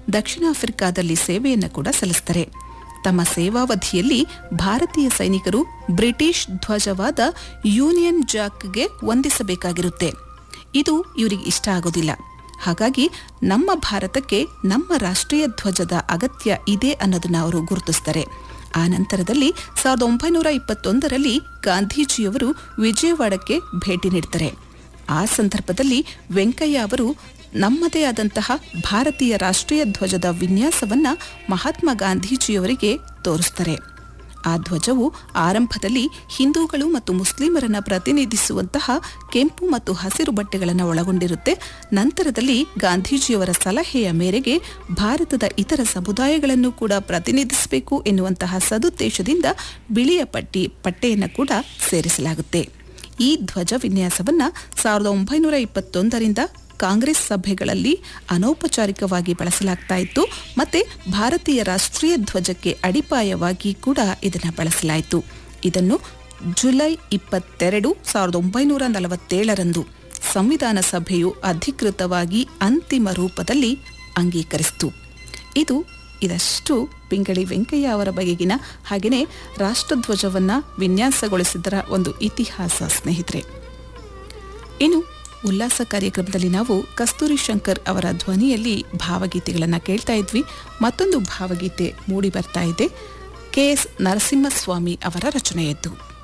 ದಕ್ಷಿಣ ಆಫ್ರಿಕಾದಲ್ಲಿ ಸೇವೆಯನ್ನು ಕೂಡ ಸಲ್ಲಿಸ್ತಾರೆ ತಮ್ಮ ಸೇವಾವಧಿಯಲ್ಲಿ ಭಾರತೀಯ ಸೈನಿಕರು ಬ್ರಿಟಿಷ್ ಧ್ವಜವಾದ ಯೂನಿಯನ್ ಜಾಕ್ಗೆ ವಂದಿಸಬೇಕಾಗಿರುತ್ತೆ ಇದು ಇವರಿಗೆ ಇಷ್ಟ ಆಗೋದಿಲ್ಲ ಹಾಗಾಗಿ ನಮ್ಮ ಭಾರತಕ್ಕೆ ನಮ್ಮ ರಾಷ್ಟ್ರೀಯ ಧ್ವಜದ ಅಗತ್ಯ ಇದೆ ಅನ್ನೋದನ್ನ ಅವರು ಗುರುತಿಸ್ತಾರೆ ಆ ನಂತರದಲ್ಲಿ ಸಾವಿರದ ಒಂಬೈನೂರ ಇಪ್ಪತ್ತೊಂದರಲ್ಲಿ ಗಾಂಧೀಜಿಯವರು ವಿಜಯವಾಡಕ್ಕೆ ಭೇಟಿ ನೀಡ್ತಾರೆ ಆ ಸಂದರ್ಭದಲ್ಲಿ ವೆಂಕಯ್ಯ ಅವರು ನಮ್ಮದೇ ಆದಂತಹ ಭಾರತೀಯ ರಾಷ್ಟ್ರೀಯ ಧ್ವಜದ ವಿನ್ಯಾಸವನ್ನ ಮಹಾತ್ಮ ಗಾಂಧೀಜಿಯವರಿಗೆ ತೋರಿಸ್ತಾರೆ ಆ ಧ್ವಜವು ಆರಂಭದಲ್ಲಿ ಹಿಂದೂಗಳು ಮತ್ತು ಮುಸ್ಲಿಮರನ್ನ ಪ್ರತಿನಿಧಿಸುವಂತಹ ಕೆಂಪು ಮತ್ತು ಹಸಿರು ಬಟ್ಟೆಗಳನ್ನು ಒಳಗೊಂಡಿರುತ್ತೆ ನಂತರದಲ್ಲಿ ಗಾಂಧೀಜಿಯವರ ಸಲಹೆಯ ಮೇರೆಗೆ ಭಾರತದ ಇತರ ಸಮುದಾಯಗಳನ್ನು ಕೂಡ ಪ್ರತಿನಿಧಿಸಬೇಕು ಎನ್ನುವಂತಹ ಸದುದ್ದೇಶದಿಂದ ಬಿಳಿಯ ಪಟ್ಟಿ ಪಟ್ಟೆಯನ್ನು ಕೂಡ ಸೇರಿಸಲಾಗುತ್ತೆ ಈ ಧ್ವಜ ವಿನ್ಯಾಸವನ್ನ ಸಾವಿರದ ಒಂಬೈನೂರ ಇಪ್ಪತ್ತೊಂದರಿಂದ ಕಾಂಗ್ರೆಸ್ ಸಭೆಗಳಲ್ಲಿ ಅನೌಪಚಾರಿಕವಾಗಿ ಬಳಸಲಾಗ್ತಾ ಇತ್ತು ಮತ್ತೆ ಭಾರತೀಯ ರಾಷ್ಟ್ರೀಯ ಧ್ವಜಕ್ಕೆ ಅಡಿಪಾಯವಾಗಿ ಕೂಡ ಇದನ್ನು ಬಳಸಲಾಯಿತು ಇದನ್ನು ಜುಲೈ ಇಪ್ಪತ್ತೆರಡು ಸಾವಿರದ ಒಂಬೈನೂರ ನಲವತ್ತೇಳರಂದು ಸಂವಿಧಾನ ಸಭೆಯು ಅಧಿಕೃತವಾಗಿ ಅಂತಿಮ ರೂಪದಲ್ಲಿ ಅಂಗೀಕರಿಸಿತು ಇದು ಇದಷ್ಟು ಪಿಂಗಳಿ ವೆಂಕಯ್ಯ ಅವರ ಬಗೆಗಿನ ಹಾಗೆಯೇ ರಾಷ್ಟ್ರಧ್ವಜವನ್ನ ವಿನ್ಯಾಸಗೊಳಿಸಿದರ ಒಂದು ಇತಿಹಾಸ ಸ್ನೇಹಿತರೆ ಇನ್ನು ಉಲ್ಲಾಸ ಕಾರ್ಯಕ್ರಮದಲ್ಲಿ ನಾವು ಕಸ್ತೂರಿ ಶಂಕರ್ ಅವರ ಧ್ವನಿಯಲ್ಲಿ ಭಾವಗೀತೆಗಳನ್ನು ಕೇಳ್ತಾ ಇದ್ವಿ ಮತ್ತೊಂದು ಭಾವಗೀತೆ ಮೂಡಿ ಬರ್ತಾ ಇದೆ ಕೆ ಎಸ್ ನರಸಿಂಹಸ್ವಾಮಿ ಅವರ ರಚನೆಯದ್ದು